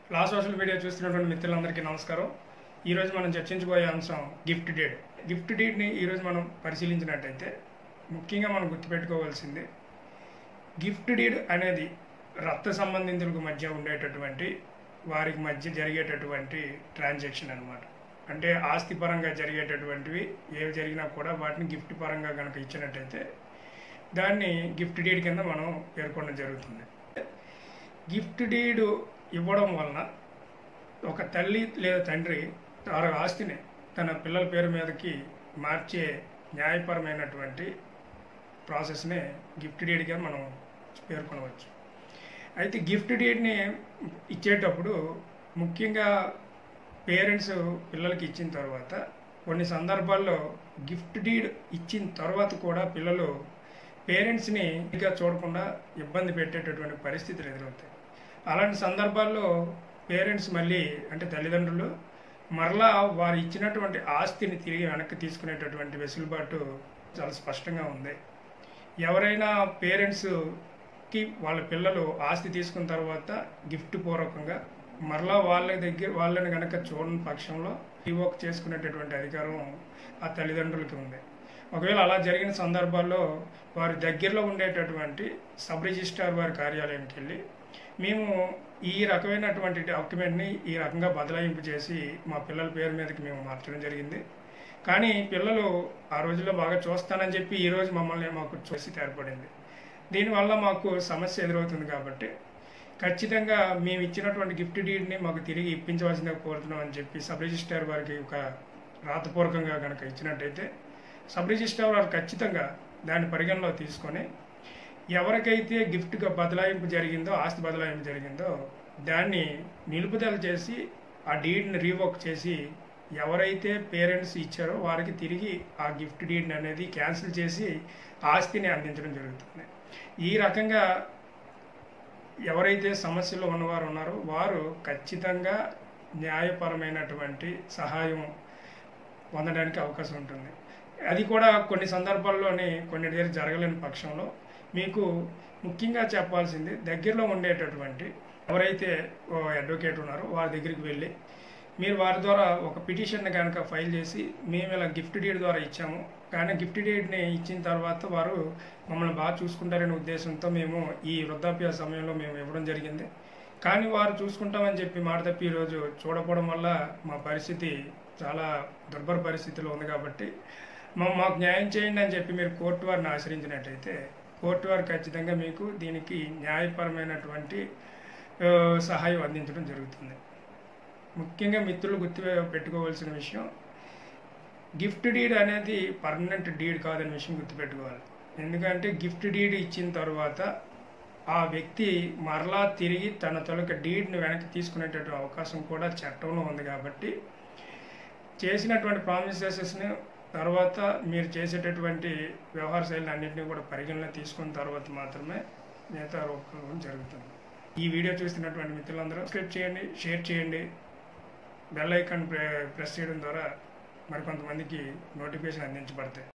లా social media చూస్తున్నటువంటి మిత్రులందరికీ నమస్కారం ఈరోజు మనం చర్చించబోయే అంశం గిఫ్ట్ డీడ్ గిఫ్ట్ డీడ్ని ఈరోజు మనం పరిశీలించినట్టయితే ముఖ్యంగా మనం గుర్తుపెట్టుకోవాల్సింది గిఫ్ట్ డీడ్ అనేది రక్త సంబంధితులకు మధ్య ఉండేటటువంటి వారికి మధ్య జరిగేటటువంటి ట్రాన్సాక్షన్ అన్నమాట అంటే ఆస్తి పరంగా జరిగేటటువంటివి ఏవి జరిగినా కూడా వాటిని గిఫ్ట్ పరంగా కనుక ఇచ్చినట్టయితే దాన్ని గిఫ్ట్ డీడ్ కింద మనం పేర్కొనడం జరుగుతుంది గిఫ్ట్ డీడ్ ఇవ్వడం వలన ఒక తల్లి లేదా తండ్రి వారి ఆస్తిని తన పిల్లల పేరు మీదకి మార్చే న్యాయపరమైనటువంటి ప్రాసెస్నే గిఫ్ట్ డీడ్గా మనం పేర్కొనవచ్చు అయితే గిఫ్ట్ డీడ్ని ఇచ్చేటప్పుడు ముఖ్యంగా పేరెంట్స్ పిల్లలకి ఇచ్చిన తర్వాత కొన్ని సందర్భాల్లో గిఫ్ట్ డీడ్ ఇచ్చిన తర్వాత కూడా పిల్లలు పేరెంట్స్ని ఇంకా చూడకుండా ఇబ్బంది పెట్టేటటువంటి పరిస్థితులు ఎదురవుతాయి అలాంటి సందర్భాల్లో పేరెంట్స్ మళ్ళీ అంటే తల్లిదండ్రులు మరలా వారు ఇచ్చినటువంటి ఆస్తిని తిరిగి వెనక్కి తీసుకునేటటువంటి వెసులుబాటు చాలా స్పష్టంగా ఉంది ఎవరైనా పేరెంట్స్కి వాళ్ళ పిల్లలు ఆస్తి తీసుకున్న తర్వాత గిఫ్ట్ పూర్వకంగా మరలా వాళ్ళ దగ్గర వాళ్ళని కనుక చూడని పక్షంలో రివోక్ చేసుకునేటటువంటి అధికారం ఆ తల్లిదండ్రులకి ఉంది ఒకవేళ అలా జరిగిన సందర్భాల్లో వారి దగ్గరలో ఉండేటటువంటి సబ్ రిజిస్ట్రార్ వారి కార్యాలయానికి వెళ్ళి మేము ఈ రకమైనటువంటి డాక్యుమెంట్ని ఈ రకంగా బదలాయింపు చేసి మా పిల్లల పేరు మీదకి మేము మార్చడం జరిగింది కానీ పిల్లలు ఆ రోజుల్లో బాగా చూస్తానని చెప్పి ఈ రోజు మమ్మల్ని మాకు చూసి ఏర్పడింది దీనివల్ల మాకు సమస్య ఎదురవుతుంది కాబట్టి ఖచ్చితంగా మేము ఇచ్చినటువంటి గిఫ్ట్ డీడ్ని మాకు తిరిగి ఇప్పించవలసిందిగా కోరుతున్నాం అని చెప్పి సబ్ రిజిస్ట్రార్ వారికి ఒక రాతపూర్వకంగా కనుక ఇచ్చినట్టయితే సబ్ రిజిస్ట్రార్ వారు ఖచ్చితంగా దాన్ని పరిగణలో తీసుకొని ఎవరికైతే గిఫ్ట్గా బదలాయింపు జరిగిందో ఆస్తి బదలాయింపు జరిగిందో దాన్ని నిలుపుదల చేసి ఆ డీడ్ని రీవోక్ చేసి ఎవరైతే పేరెంట్స్ ఇచ్చారో వారికి తిరిగి ఆ గిఫ్ట్ డీడ్ని అనేది క్యాన్సిల్ చేసి ఆస్తిని అందించడం జరుగుతుంది ఈ రకంగా ఎవరైతే సమస్యలో ఉన్నవారు ఉన్నారో వారు ఖచ్చితంగా న్యాయపరమైనటువంటి సహాయం పొందడానికి అవకాశం ఉంటుంది అది కూడా కొన్ని సందర్భాల్లోనే కొన్ని దగ్గర జరగలేని పక్షంలో మీకు ముఖ్యంగా చెప్పాల్సింది దగ్గరలో ఉండేటటువంటి ఎవరైతే అడ్వకేట్ ఉన్నారో వారి దగ్గరికి వెళ్ళి మీరు వారి ద్వారా ఒక పిటిషన్ని కనుక ఫైల్ చేసి మేము ఇలా గిఫ్ట్ డీడ్ ద్వారా ఇచ్చాము కానీ గిఫ్ట్ డీడ్ని ఇచ్చిన తర్వాత వారు మమ్మల్ని బాగా చూసుకుంటారనే ఉద్దేశంతో మేము ఈ వృద్ధాప్య సమయంలో మేము ఇవ్వడం జరిగింది కానీ వారు చూసుకుంటామని చెప్పి మాట తప్పి ఈరోజు చూడకపోవడం వల్ల మా పరిస్థితి చాలా దుర్భర పరిస్థితిలో ఉంది కాబట్టి మా మాకు న్యాయం చేయండి అని చెప్పి మీరు కోర్టు వారిని ఆశ్రయించినట్టయితే కోర్టు వారు ఖచ్చితంగా మీకు దీనికి న్యాయపరమైనటువంటి సహాయం అందించడం జరుగుతుంది ముఖ్యంగా మిత్రులు గుర్తు పెట్టుకోవాల్సిన విషయం గిఫ్ట్ డీడ్ అనేది పర్మనెంట్ డీడ్ కాదనే విషయం గుర్తుపెట్టుకోవాలి ఎందుకంటే గిఫ్ట్ డీడ్ ఇచ్చిన తర్వాత ఆ వ్యక్తి మరలా తిరిగి తన తొలక డీడ్ని వెనక్కి తీసుకునేటటువంటి అవకాశం కూడా చట్టంలో ఉంది కాబట్టి చేసినటువంటి ప్రామిసెస్ని తర్వాత మీరు చేసేటటువంటి వ్యవహార శైలిని అన్నింటినీ కూడా పరిగణన తీసుకున్న తర్వాత మాత్రమే మిగతా రూపం జరుగుతుంది ఈ వీడియో చూస్తున్నటువంటి మిత్రులందరూ సబ్స్క్రైబ్ చేయండి షేర్ చేయండి బెల్ ఐకాన్ ప్రెస్ చేయడం ద్వారా మరికొంతమందికి నోటిఫికేషన్ అందించబడతాయి